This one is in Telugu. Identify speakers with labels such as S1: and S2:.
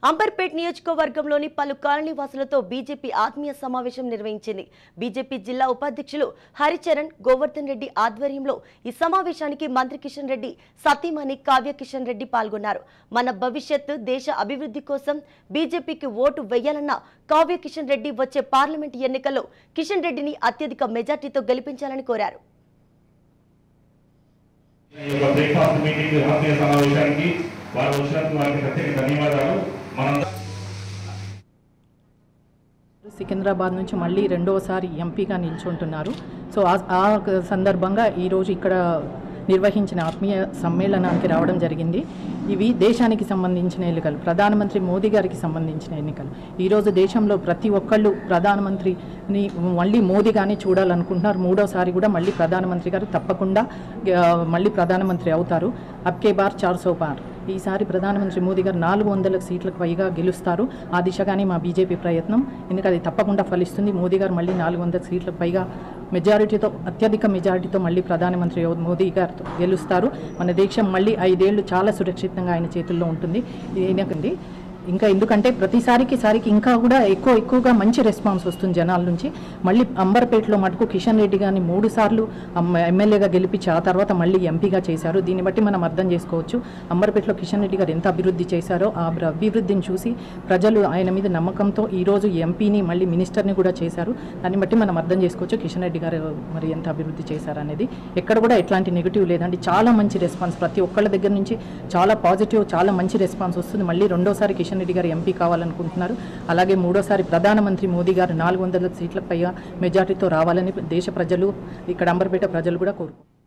S1: అంబర్పేట్ నియోజకవర్గంలోని పలు కాలనీ వాసులతో బీజేపీ ఆత్మీయ సమావేశం నిర్వహించింది బీజేపీ జిల్లా ఉపాధ్యక్షులు హరిచరణ్ గోవర్ధన్ రెడ్డి ఆధ్వర్యంలో ఈ సమావేశానికి మంత్రి కిషన్ రెడ్డి సతీమణి కావ్య కిషన్ రెడ్డి పాల్గొన్నారు మన భవిష్యత్తు దేశ అభివృద్ధి కోసం బీజేపీకి ఓటు వేయాలన్న కావ్య కిషన్ రెడ్డి వచ్చే పార్లమెంట్ ఎన్నికల్లో కిషన్ రెడ్డిని అత్యధిక మెజార్టీతో గెలిపించాలని కోరారు
S2: ఈ యొక్క బ్రేక్ఫాస్ట్ మీటింగ్ ఆత్మీయ సమావేశానికి వారు వచ్చినందుకు వారికి ప్రత్యేక ధన్యవాదాలు మనం
S3: సికింద్రాబాద్ నుంచి మళ్ళీ రెండవసారి ఎంపీగా నిల్చుంటున్నారు సో ఆ- ఆ సందర్భంగా ఈరోజు ఇక్కడ నిర్వహించిన ఆత్మీయ సమ్మేళనానికి రావడం జరిగింది ఇవి దేశానికి సంబంధించిన ఎన్నికలు ప్రధానమంత్రి మోదీ గారికి సంబంధించిన ఎన్నికలు ఈరోజు దేశంలో ప్రతి ఒక్కళ్ళు ప్రధానమంత్రిని మళ్ళీ మోదీ గారిని చూడాలనుకుంటున్నారు మూడోసారి కూడా మళ్ళీ ప్రధానమంత్రి గారు తప్పకుండా ఆ, మళ్ళీ ప్రధానమంత్రి అవుతారు అబ్కే బార్ చార్ సో బార్ ఈసారి ప్రధానమంత్రి మోదీ గారు నాలుగు వందల సీట్లకు పైగా గెలుస్తారు ఆ దిశగానే మా బీజేపీ ప్రయత్నం ఎందుకంటే అది తప్పకుండా ఫలిస్తుంది మోదీ గారు మళ్ళీ నాలుగు వందల సీట్లకు పైగా మెజారిటీతో అత్యధిక మెజారిటీతో మళ్ళీ ప్రధానమంత్రి అవు- మోదీ గారితో గెలుస్తారు మన దేశం మళ్ళీ ఐదేళ్లు చాలా సురక్షితంగా ఆయన చేతుల్లో ఉంటుంది ఇది ఇంకా ఎందుకంటే ప్రతిసారికి సారికి ఇంకా కూడా ఎక్కువ ఎక్కువగా మంచి రెస్పాన్స్ వస్తుంది జనాల నుంచి మళ్ళీ అంబర్పేటలో మటుకు కిషన్ రెడ్డి గారిని మూడు సార్లు అమ్మ- ఎమ్మెల్యేగా గెలిపించి ఆ తర్వాత మళ్ళీ ఎంపీగా చేశారు దీన్ని బట్టి మనం అర్థం చేసుకోవచ్చు అంబర్పేటలో కిషన్ రెడ్డి గారు ఎంత అభివృద్ధి చేశారో ఆ అభి- అభివృద్ధిని చూసి ప్రజలు ఆయన మీద నమ్మకంతో ఈరోజు ఎంపీని మళ్ళీ మినిస్టర్ని కూడా చేశారు దాన్ని బట్టి మనం అర్థం చేసుకోవచ్చు కిషన్ రెడ్డి గారు మరి ఎంత అభివృద్ధి చేశారనేది ఎక్కడ కూడా ఎట్లాంటి నెగిటివ్ లేదండి చాలా మంచి రెస్పాన్స్ ప్రతి ఒక్కళ్ళ దగ్గర నుంచి చాలా పాజిటివ్ చాలా మంచి రెస్పాన్స్ వస్తుంది మళ్ళీ రెండోసారి కిషన్ రెడ్డి గారు ఎంపీ కావాలనుకుంటున్నారు అలాగే మూడోసారి ప్రధానమంత్రి మోదీ గారు నాలుగు వందల సీట్ల పైగా మెజార్టీతో రావాలని దేశ ప్రజలు ఇక్కడ అంబర్పేట ప్రజలు కూడా కోరుకుంటున్నారు